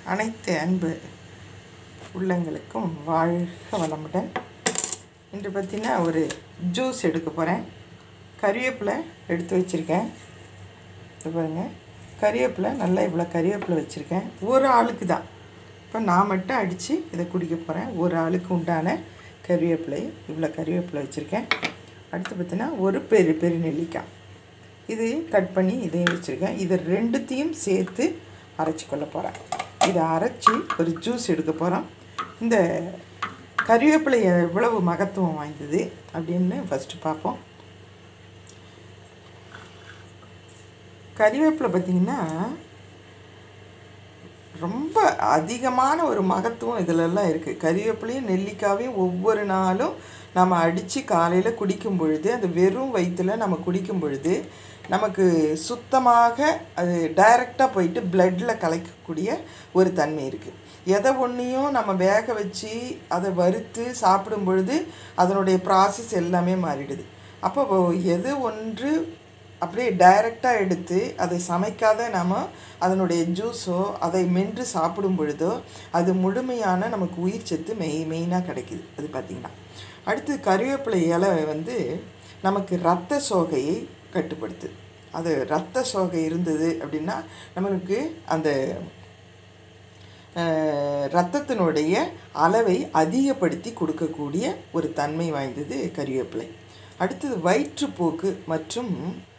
அனைத்து அன்பு உள்ளங்களுக்கும் வாழ்க வளமுடன் இன்று பார்த்தீங்கன்னா ஒரு ஜூஸ் எடுக்க போகிறேன் கறிவேப்பிலை எடுத்து வச்சுருக்கேன் இது பாருங்க கறிவேப்பிலை நல்லா இவ்வளோ கறிவேப்பிலை வச்சுருக்கேன் ஒரு ஆளுக்கு தான் இப்போ நான் மட்டும் அடித்து இதை குடிக்க போகிறேன் ஒரு ஆளுக்கு உண்டான கறிவேப்பிலை இவ்வளோ கறிவேப்பிலை வச்சுருக்கேன் அடுத்து பார்த்தீங்கன்னா ஒரு பெரிய பெரிய நெல்லிக்காய் இது கட் பண்ணி இதையும் வச்சுருக்கேன் இதை ரெண்டுத்தையும் சேர்த்து அரைச்சி கொள்ள போகிறேன் இதை அரைச்சி ஒரு ஜூஸ் எடுக்க போகிறோம் இந்த கறிவேப்பிலை எவ்வளவு மகத்துவம் வாய்ந்தது அப்படின்னு ஃபஸ்ட்டு பார்ப்போம் கறிவேப்பிலை பார்த்திங்கன்னா ரொம்ப அதிகமான ஒரு மகத்துவம் இதிலெல்லாம் இருக்குது கறிவேப்பிலையும் நெல்லிக்காவையும் ஒவ்வொரு நாளும் நம்ம அடித்து காலையில் குடிக்கும் பொழுது அந்த வெறும் வயிற்றில் நம்ம குடிக்கும் பொழுது நமக்கு சுத்தமாக அது டைரெக்டாக போயிட்டு பிளட்டில் கலக்கக்கூடிய ஒரு தன்மை இருக்குது எதை ஒன்றையும் நம்ம வேக வச்சு அதை வறுத்து சாப்பிடும் பொழுது அதனுடைய ப்ராசஸ் எல்லாமே மாறிடுது அப்போ எது ஒன்று அப்படியே டைரெக்டாக எடுத்து அதை சமைக்காத நாம் அதனுடைய ஜூஸோ அதை மென்று சாப்பிடும் பொழுதோ அது முழுமையான நமக்கு உயிர் சத்து மெய் மெயினாக கிடைக்குது அது பார்த்திங்கன்னா அடுத்து கறிவேப்பிலை இலை வந்து நமக்கு இரத்த சோகையை கட்டுப்படுத்துது அது இரத்த சோகை இருந்தது அப்படின்னா நம்மளுக்கு அந்த இரத்தத்தினுடைய அளவை அதிகப்படுத்தி கொடுக்கக்கூடிய ஒரு தன்மை வாய்ந்தது கறிவேப்பிலை அடுத்தது வயிற்றுப்போக்கு மற்றும்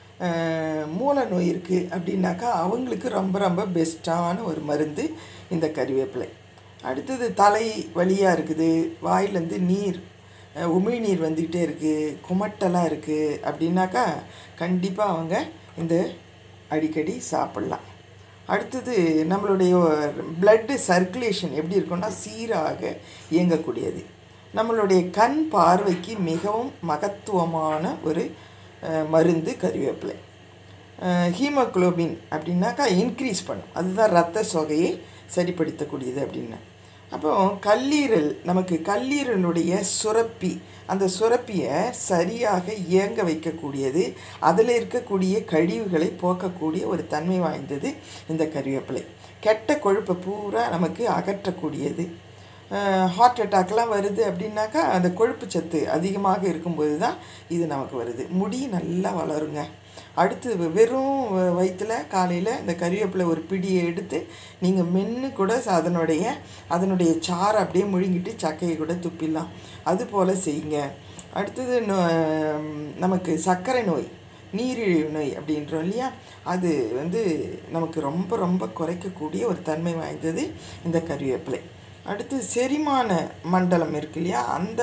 மூல நோய் இருக்குது அப்படின்னாக்கா அவங்களுக்கு ரொம்ப ரொம்ப பெஸ்ட்டான ஒரு மருந்து இந்த கறிவேப்பிலை அடுத்தது தலை வலியாக இருக்குது வாயிலேருந்து நீர் உமிழ்நீர் வந்துக்கிட்டே இருக்குது குமட்டலாக இருக்குது அப்படின்னாக்கா கண்டிப்பாக அவங்க இந்த அடிக்கடி சாப்பிட்லாம் அடுத்தது நம்மளுடைய பிளட்டு சர்க்குலேஷன் எப்படி இருக்குன்னா சீராக இயங்கக்கூடியது நம்மளுடைய கண் பார்வைக்கு மிகவும் மகத்துவமான ஒரு மருந்து கறிவேப்பிலை ஹீமோக்ளோபின் அப்படின்னாக்கா இன்க்ரீஸ் பண்ணும் அதுதான் ரத்த சோகையை சரிப்படுத்தக்கூடியது அப்படின்னு அப்போ கல்லீரல் நமக்கு கல்லீரலுடைய சுரப்பி அந்த சுரப்பியை சரியாக இயங்க வைக்கக்கூடியது அதில் இருக்கக்கூடிய கழிவுகளை போக்கக்கூடிய ஒரு தன்மை வாய்ந்தது இந்த கறிவேப்பிலை கெட்ட கொழுப்பை பூரா நமக்கு அகற்றக்கூடியது ஹார்ட் அட்டாக்லாம் வருது அப்படின்னாக்கா அந்த கொழுப்பு சத்து அதிகமாக இருக்கும்போது தான் இது நமக்கு வருது முடி நல்லா வளருங்க அடுத்து வெறும் வயிற்றில் காலையில் இந்த கறிவேப்பிலை ஒரு பிடியை எடுத்து நீங்கள் மென்று கூட அதனுடைய அதனுடைய சாறை அப்படியே முழுங்கிட்டு சக்கையை கூட துப்பிடலாம் அது போல் செய்யுங்க அடுத்தது நமக்கு சர்க்கரை நோய் நீரிழிவு நோய் அப்படின்றோம் இல்லையா அது வந்து நமக்கு ரொம்ப ரொம்ப குறைக்கக்கூடிய ஒரு தன்மை வாய்ந்தது இந்த கறிவேப்பிலை அடுத்து செரிமான மண்டலம் இருக்கு இல்லையா அந்த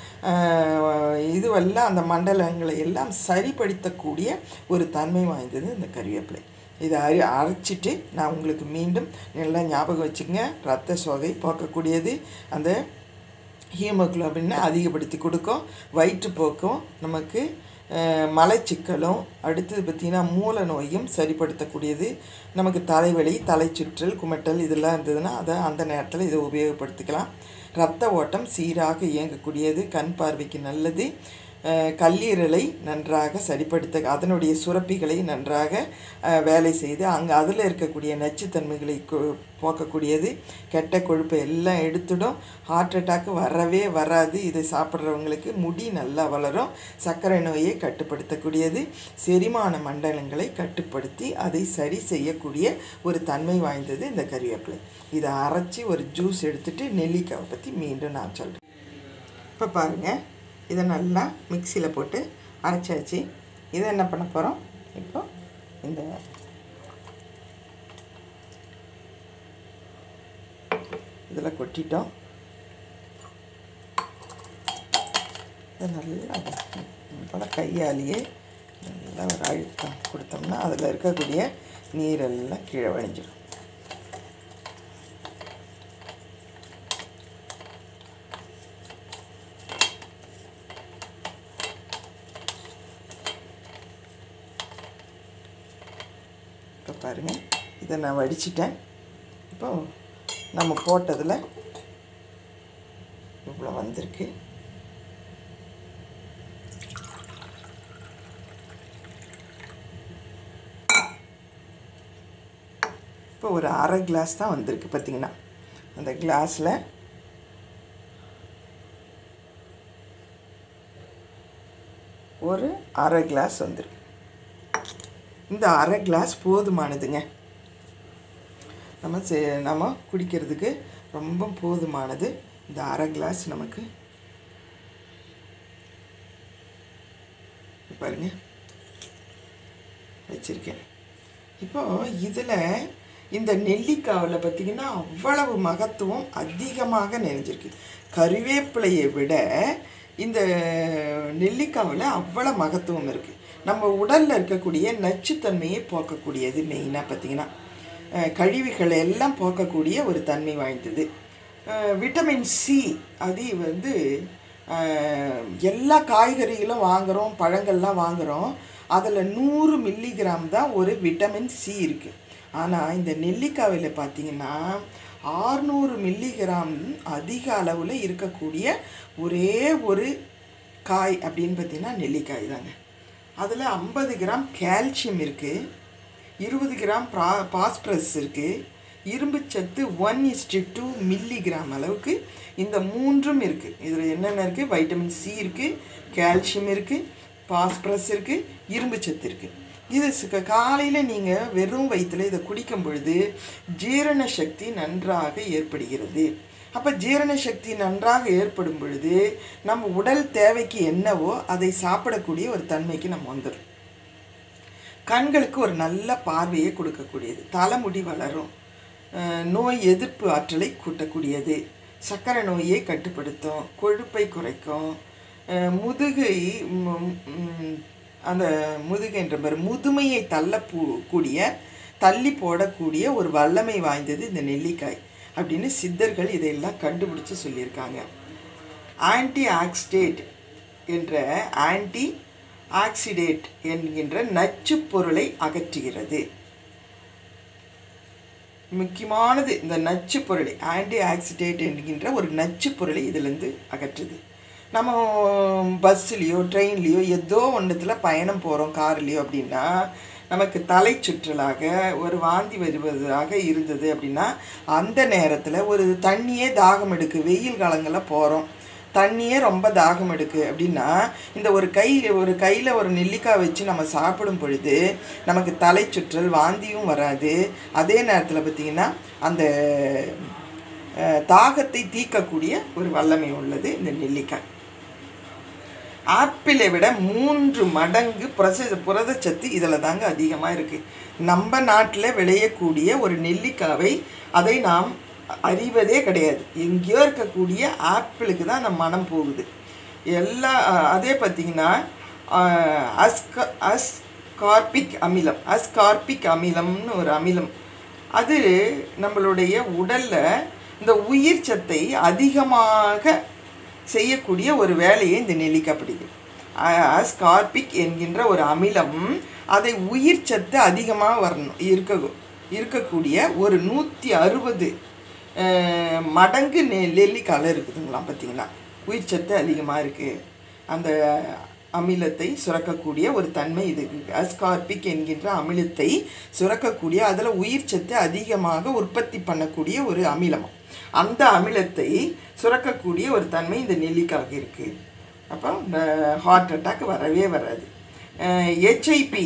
இதுவெல்லாம் அந்த மண்டலங்களை எல்லாம் சரிப்படுத்தக்கூடிய ஒரு தன்மை வாய்ந்தது இந்த கறிவேப்பிலை இதை அரி அரைச்சிட்டு நான் உங்களுக்கு மீண்டும் நல்லா ஞாபகம் வச்சுக்கங்க ரத்த சோகை போக்கக்கூடியது அந்த ஹீமோக்ளோபினை அதிகப்படுத்தி கொடுக்கும் வயிற்றுப்போக்கும் நமக்கு மலைச்சிக்கலும் அடுத்தது பார்த்திங்கன்னா மூல நோயும் சரிப்படுத்தக்கூடியது நமக்கு தலைவலி தலைச்சுற்றல் குமட்டல் இதெல்லாம் இருந்ததுன்னா அதை அந்த நேரத்தில் இதை உபயோகப்படுத்திக்கலாம் இரத்த ஓட்டம் சீராக இயங்கக்கூடியது கண் பார்வைக்கு நல்லது கல்லீரலை நன்றாக சரிப்படுத்த அதனுடைய சுரப்பிகளை நன்றாக வேலை செய்து அங்கே அதில் இருக்கக்கூடிய நச்சுத்தன்மைகளை போக்கக்கூடியது கெட்ட கொழுப்பை எல்லாம் எடுத்துடும் ஹார்ட் அட்டாக் வரவே வராது இதை சாப்பிட்றவங்களுக்கு முடி நல்லா வளரும் சர்க்கரை நோயை கட்டுப்படுத்தக்கூடியது செரிமான மண்டலங்களை கட்டுப்படுத்தி அதை சரி செய்யக்கூடிய ஒரு தன்மை வாய்ந்தது இந்த கறிவேப்பிலை இதை அரைச்சி ஒரு ஜூஸ் எடுத்துகிட்டு நெல்லிக்காவை பற்றி மீண்டும் நான் சொல்கிறேன் இப்போ பாருங்கள் இதை நல்லா மிக்சியில் போட்டு அரைச்சாச்சு இதை என்ன பண்ண போகிறோம் இப்போ இந்த இதில் கொட்டிட்டோம் இதை நல்லா போல் கையாலேயே நல்லா ஒரு அழுத்தம் கொடுத்தோம்னா அதில் இருக்கக்கூடிய நீரெல்லாம் கீழே வழிஞ்சிடும் இப்போ பாருங்கள் இதை நான் வடிச்சிட்டேன் இப்போ நம்ம போட்டதில் இவ்வளோ வந்திருக்கு இப்போ ஒரு அரை கிளாஸ் தான் வந்திருக்கு பார்த்தீங்கன்னா அந்த கிளாஸில் ஒரு அரை கிளாஸ் வந்துருக்கு இந்த அரை கிளாஸ் போதுமானதுங்க நம்ம சே நம்ம குடிக்கிறதுக்கு ரொம்ப போதுமானது இந்த அரை கிளாஸ் நமக்கு பாருங்க வச்சுருக்கேன் இப்போ இதில் இந்த நெல்லிக்காவில் பார்த்திங்கன்னா அவ்வளவு மகத்துவம் அதிகமாக நினைஞ்சிருக்கு கருவேப்பிலையை விட இந்த நெல்லிக்காவில் அவ்வளோ மகத்துவம் இருக்குது நம்ம உடலில் இருக்கக்கூடிய நச்சுத்தன்மையை போக்கக்கூடியது மெயினாக பார்த்திங்கன்னா அஹ், கழிவுகளை எல்லாம் போக்கக்கூடிய ஒரு தன்மை வாய்ந்தது அஹ், விட்டமின் சி அது வந்து அஹ், எல்லா காய்கறிகளும் வாங்குகிறோம் பழங்கள்லாம் வாங்குகிறோம் அதில் நூறு மில்லிகிராம் தான் ஒரு விட்டமின் சி இருக்குது ஆனால் இந்த நெல்லிக்காயில் பார்த்தீங்கன்னா ஆறுநூறு மில்லிகிராம் அதிக அளவில் இருக்கக்கூடிய ஒரே ஒரு காய் அப்படின்னு பார்த்தீங்கன்னா நெல்லிக்காய் தாங்க அதில் ஐம்பது கிராம் கால்சியம் இருக்குது இருபது கிராம் பா பாஸ்பரஸ் இருக்குது இரும்புச்சத்து ஒன் இஸ்டு டூ மில்லிகிராம் அளவுக்கு இந்த மூன்றும் இருக்குது இதில் என்னென்ன இருக்குது வைட்டமின் சி இருக்குது கால்சியம் இருக்குது பாஸ்பரஸ் இருக்குது இரும்புச்சத்து இருக்குது இது காலையில் நீங்கள் வெறும் வயிற்றில் இதை குடிக்கும் பொழுது ஜீரண சக்தி நன்றாக ஏற்படுகிறது அப்போ ஜீரண சக்தி நன்றாக ஏற்படும் பொழுது நம்ம உடல் தேவைக்கு என்னவோ அதை சாப்பிடக்கூடிய ஒரு தன்மைக்கு நம்ம வந்துடும் கண்களுக்கு ஒரு நல்ல பார்வையை கொடுக்கக்கூடியது தலைமுடி வளரும் அஹ் நோய் எதிர்ப்பு ஆற்றலை கூட்டக்கூடியது சர்க்கரை நோயை கட்டுப்படுத்தும் கொழுப்பை குறைக்கும் அஹ் முதுகை ம், ம், அந்த முதுகைன்ற பேர் முதுமையை தள்ள பூ- கூடிய தள்ளி போடக்கூடிய ஒரு வல்லமை வாய்ந்தது இந்த நெல்லிக்காய் அப்படின்னு சித்தர்கள் இதையெல்லாம் கண்டுபிடிச்சு சொல்லியிருக்காங்க ஆன்டி ஆக்சிடேட் என்ற ஆன்டி ஆக்சிடேட் என்கின்ற நச்சுப் பொருளை அகற்றுகிறது முக்கியமானது இந்த நச்சு பொருளை ஆன்டி ஆக்சிடேட் என்கின்ற ஒரு நச்சு பொருளை இதிலிருந்து அகற்றுது நம்ம பஸ்ஸுலேயோ ட்ரெயின்லேயோ ஏதோ ஒன்றுத்தில் பயணம் போகிறோம் கார்லேயோ அப்படின்னா நமக்கு தலை சுற்றலாக ஒரு வாந்தி வருவதாக இருந்தது அப்படின்னா அந்த நேரத்தில் ஒரு தண்ணியே தாகம் எடுக்கு வெயில் காலங்களில் போகிறோம் தண்ணியே ரொம்ப தாகம் எடுக்கு அப்படின்னா இந்த ஒரு கை ஒரு கையில் ஒரு நெல்லிக்காய் வச்சு நம்ம சாப்பிடும் பொழுது நமக்கு தலை சுற்றல் வாந்தியும் வராது அதே நேரத்தில் பார்த்திங்கன்னா அந்த அஹ், தாகத்தை தீர்க்கக்கூடிய ஒரு வல்லமை உள்ளது இந்த நெல்லிக்காய் ஆப்பிளை விட மூன்று மடங்கு புரச புரதச்சத்து இதில் தாங்க அதிகமாக இருக்குது நம்ம நாட்டில் விளையக்கூடிய ஒரு நெல்லிக்காவை அதை நாம் அறிவதே கிடையாது எங்கேயோ இருக்கக்கூடிய ஆப்பிளுக்கு தான் அந்த மனம் போகுது எல்லா அஹ், அதே பார்த்திங்கன்னா அஸ்க அஸ்கார்பிக் அமிலம் அஸ்கார்பிக் அமிலம்னு ஒரு அமிலம் அது நம்மளுடைய உடலில் இந்த உயிர் சத்தை அதிகமாக செய்யக்கூடிய ஒரு வேலையை இந்த நெல்லிக்காய் பிடிக்கும் ஸ்கார்பிக் என்கின்ற ஒரு அமிலம் அதை உயிர் சத்து அதிகமாக வரணும் இருக்க இருக்கக்கூடிய ஒரு நூற்றி அறுபது மடங்கு நெ நெல்லிக்காயில் இருக்குதுங்களாம் பார்த்தீங்கன்னா உயிர் சத்து அதிகமாக இருக்குது அந்த அமிலத்தை சுரக்கக்கூடிய ஒரு தன்மை இது அஸ்கார்பிக் என்கின்ற அமிலத்தை சுரக்கக்கூடிய அதில் உயிர் சத்து அதிகமாக உற்பத்தி பண்ணக்கூடிய ஒரு அமிலம் அந்த அமிலத்தை சுரக்கக்கூடிய ஒரு தன்மை இந்த நெல்லிக்காய்க்கு இருக்குது அப்போ இந்த ஹார்ட் அட்டாக் வரவே வராது ஹெச்ஐபி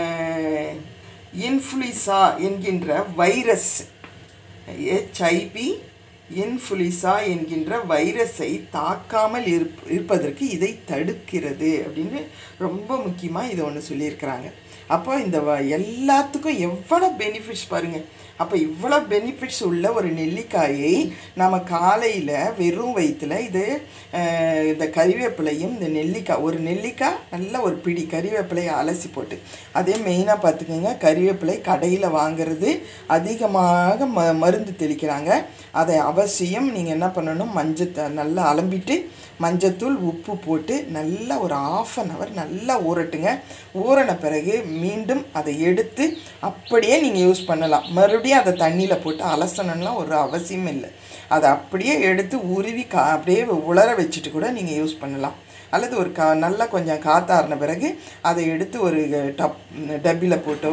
இன்ஃப்ளூசா என்கின்ற வைரஸ் ஹெச்ஐபி இன்ஃப்ளூசா என்கின்ற வைரஸை தாக்காமல் இருப் இருப்பதற்கு இதை தடுக்கிறது அப்படின்னு ரொம்ப முக்கியமாக இதை ஒன்று சொல்லியிருக்கிறாங்க அப்போ இந்த வ- எல்லாத்துக்கும் எவ்வளோ பெனிஃபிட்ஸ் பாருங்கள் அப்போ இவ்வளோ பெனிஃபிட்ஸ் உள்ள ஒரு நெல்லிக்காயை நம்ம காலையில் வெறும் வயிற்றில் இது அஹ், இந்த கறிவேப்பிலையும் இந்த நெல்லிக்காய் ஒரு நெல்லிக்காய் நல்ல ஒரு பிடி கறிவேப்பிலையை அலசி போட்டு அதே மெயினாக பார்த்துக்கோங்க கறிவேப்பிலை கடையில் வாங்குறது அதிகமாக ம மருந்து தெளிக்கிறாங்க அதை அவசியம் நீங்கள் என்ன பண்ணணும் மஞ்சத்தை நல்லா அலம்பிட்டு மஞ்சத்தூள் உப்பு போட்டு நல்லா ஒரு ஆஃப் அன் ஹவர் நல்லா ஊறட்டுங்க ஊறின பிறகு மீண்டும் அதை எடுத்து அப்படியே நீங்கள் யூஸ் பண்ணலாம் மறுபடியும் அதை தண்ணியில் போட்டு அலசணும்லாம் ஒரு அவசியம் இல்லை அதை அப்படியே எடுத்து உருவி கா அப்படியே உலர வச்சுட்டு கூட நீங்கள் யூஸ் பண்ணலாம் அல்லது ஒரு கா நல்லா கொஞ்சம் காத்தாறின பிறகு அதை எடுத்து ஒரு டப் டப்பியில் போட்டோ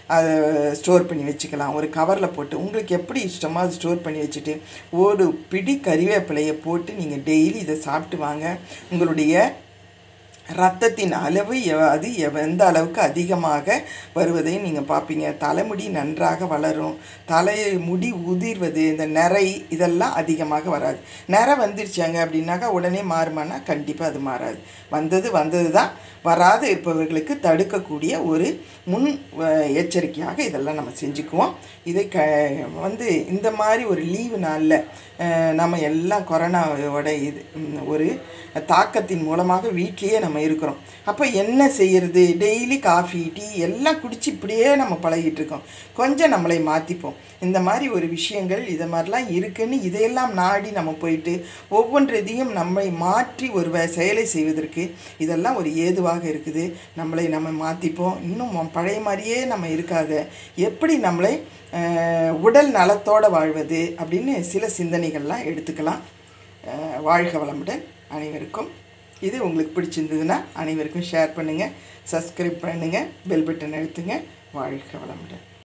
அதை ஸ்டோர் பண்ணி வச்சுக்கலாம் ஒரு கவரில் போட்டு உங்களுக்கு எப்படி இஷ்டமோ அதை ஸ்டோர் பண்ணி வச்சுட்டு ஒரு பிடி கறிவேப்பிலையை போட்டு நீங்கள் டெய்லி இதை சாப்பிட்டு வாங்க உங்களுடைய ரத்தத்தின் அளவு எவ- அது எவ- எந்த அளவுக்கு அதிகமாக வருவதை நீங்கள் பார்ப்பீங்க தலைமுடி நன்றாக வளரும் தலை முடி உதிர்வது இந்த நிறை இதெல்லாம் அதிகமாக வராது நிறை வந்துருச்சாங்க அப்படின்னாக்கா உடனே மாறுமானா கண்டிப்பாக அது மாறாது வந்தது வந்தது தான் வராது இருப்பவர்களுக்கு தடுக்கக்கூடிய ஒரு முன் அஹ், எச்சரிக்கையாக இதெல்லாம் நம்ம செஞ்சுக்குவோம் இதை க வந்து இந்த மாதிரி ஒரு லீவு நாளில் நம்ம எல்லாம் கொரோனாவோட இது ம், ஒரு தாக்கத்தின் மூலமாக வீட்லேயே நம்ம இருக்கிறோம் அப்போ என்ன செய்யறது டெய்லி காஃபி டீ எல்லாம் குடிச்சு இப்படியே நம்ம பழகிட்டு இருக்கோம் கொஞ்சம் நம்மளை மாற்றிப்போம் இந்த மாதிரி ஒரு விஷயங்கள் இதை மாதிரிலாம் இருக்குன்னு இதையெல்லாம் நாடி நம்ம போயிட்டு ஒவ்வொன்றதையும் நம்மை மாற்றி ஒரு வே- செயலை செய்வதற்கு இதெல்லாம் ஒரு ஏதுவாக இருக்குது நம்மளை நம்ம மாற்றிப்போம் இன்னும் ம- பழைய மாதிரியே நம்ம இருக்காத எப்படி நம்மளை அஹ், உடல் நலத்தோடு வாழ்வது அப்படின்னு சில சிந்தனைகள்லாம் எடுத்துக்கலாம் அஹ், வாழ்க வளமுடன் அனைவருக்கும் இது உங்களுக்கு பிடிச்சிருந்ததுன்னா அனைவருக்கும் ஷேர் பண்ணுங்கள் சப்ஸ்கிரைப் பண்ணுங்கள் பெல் பட்டன் அழுத்துங்க வாழ்க வளமுடன்